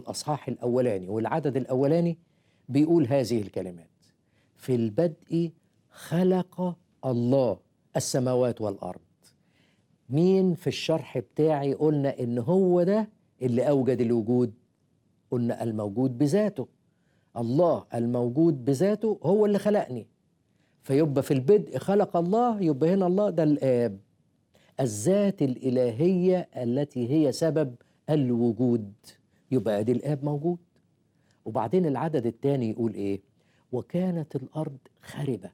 والأصحاح الأولاني والعدد الأولاني بيقول هذه الكلمات في البدء خلق الله السماوات والأرض مين في الشرح بتاعي قلنا إن هو ده اللي أوجد الوجود قلنا الموجود بذاته الله الموجود بذاته هو اللي خلقني فيبقى في البدء خلق الله يبقى هنا الله ده الآب الذات الإلهية التي هي سبب الوجود يبقى دي الآب موجود وبعدين العدد الثاني يقول إيه وكانت الأرض خربة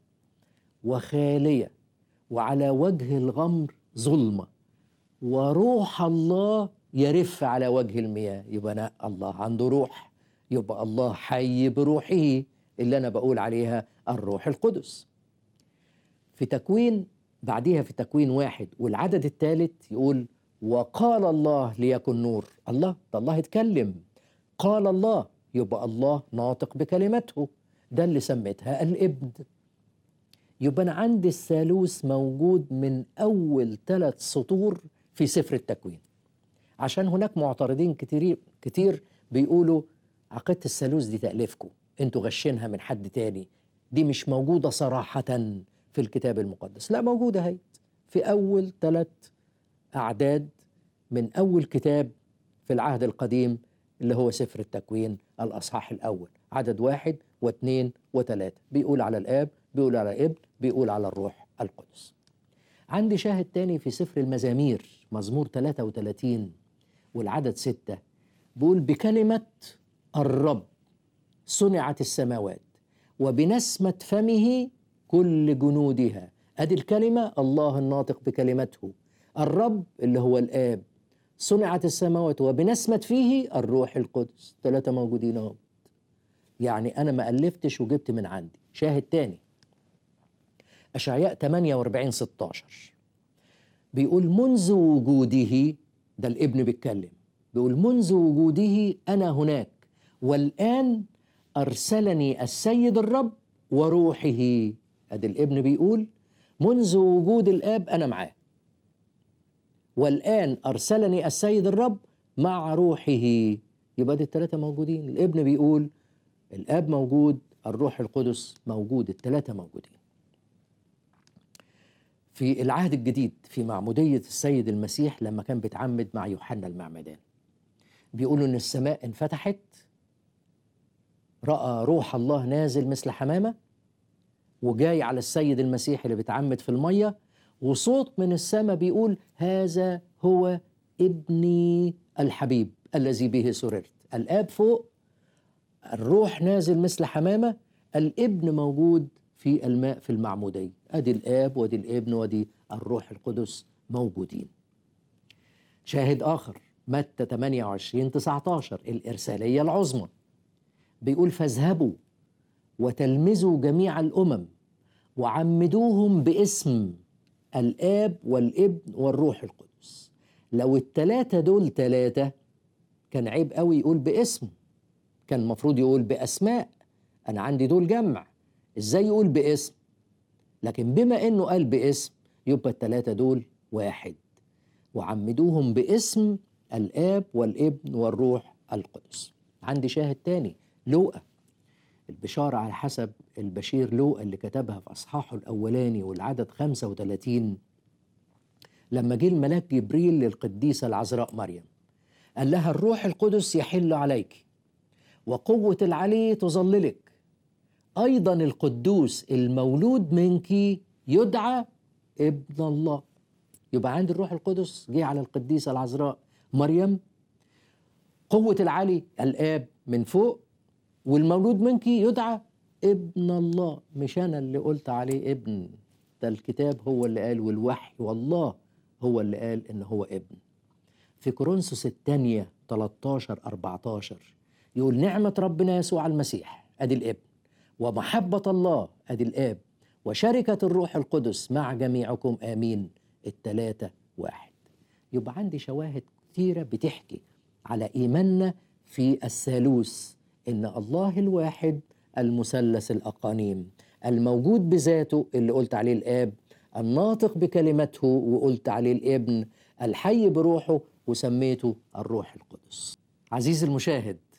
وخالية وعلى وجه الغمر ظلمة وروح الله يرف على وجه المياه يبقى أنا الله عنده روح يبقى الله حي بروحه اللي أنا بقول عليها الروح القدس في تكوين بعديها في تكوين واحد والعدد الثالث يقول وقال الله ليكن نور الله ده الله اتكلم قال الله يبقى الله ناطق بكلمته ده اللي سميتها الابن يبقى انا عندي الثالوث موجود من اول ثلاث سطور في سفر التكوين عشان هناك معترضين كتير كتير بيقولوا عقيده الثالوث دي تاليفكم انتوا غشينها من حد تاني دي مش موجوده صراحه في الكتاب المقدس لا موجوده هي في اول ثلاث اعداد من اول كتاب في العهد القديم اللي هو سفر التكوين الاصحاح الاول عدد واحد واثنين وثلاثه بيقول على الاب بيقول على الابن بيقول على الروح القدس عندي شاهد تاني في سفر المزامير مزمور 33 والعدد ستة بيقول بكلمة الرب صنعت السماوات وبنسمة فمه كل جنودها ادي الكلمة الله الناطق بكلمته الرب اللي هو الآب صنعت السماوات وبنسمة فيه الروح القدس ثلاثة موجودين اهو يعني أنا ما ألفتش وجبت من عندي شاهد تاني أشعياء 48 16 بيقول منذ وجوده ده الابن بيتكلم بيقول منذ وجوده أنا هناك والآن أرسلني السيد الرب وروحه أدي الابن بيقول منذ وجود الآب أنا معاه والآن أرسلني السيد الرب مع روحه يبقى دي الثلاثة موجودين الابن بيقول الآب موجود الروح القدس موجود الثلاثة موجودين في العهد الجديد في معمودية السيد المسيح لما كان بيتعمد مع يوحنا المعمدان بيقولوا إن السماء انفتحت رأى روح الله نازل مثل حمامة وجاي على السيد المسيح اللي بيتعمد في المية وصوت من السماء بيقول هذا هو ابني الحبيب الذي به سررت الآب فوق الروح نازل مثل حمامة الابن موجود في الماء في المعمودية أدي الآب وأدي الابن وأدي الروح القدس موجودين شاهد آخر متى 28 19 الإرسالية العظمى بيقول فاذهبوا وتلمذوا جميع الأمم وعمدوهم باسم الآب والابن والروح القدس لو التلاتة دول تلاتة كان عيب قوي يقول باسم كان المفروض يقول بأسماء أنا عندي دول جمع إزاي يقول باسم لكن بما إنه قال باسم يبقى التلاتة دول واحد وعمدوهم باسم الآب والابن والروح القدس عندي شاهد تاني لوقا البشارة على حسب البشير لوقا اللي كتبها في أصحاحه الأولاني والعدد 35 لما جه الملاك جبريل للقديسة العذراء مريم قال لها الروح القدس يحل عليك وقوة العلي تظللك أيضا القدوس المولود منك يدعى ابن الله يبقى عند الروح القدس جه على القديسة العذراء مريم قوة العلي الآب من فوق والمولود منك يدعى ابن الله مش أنا اللي قلت عليه ابن ده الكتاب هو اللي قال والوحي والله هو اللي قال إن هو ابن في كورنثوس الثانية 13 14 يقول نعمة ربنا يسوع المسيح أدي الابن ومحبة الله أدي الآب وشركة الروح القدس مع جميعكم آمين التلاتة واحد يبقى عندي شواهد كتيرة بتحكي على إيماننا في الثالوث إن الله الواحد المثلث الأقانيم الموجود بذاته اللي قلت عليه الآب الناطق بكلمته وقلت عليه الابن الحي بروحه وسميته الروح القدس عزيزي المشاهد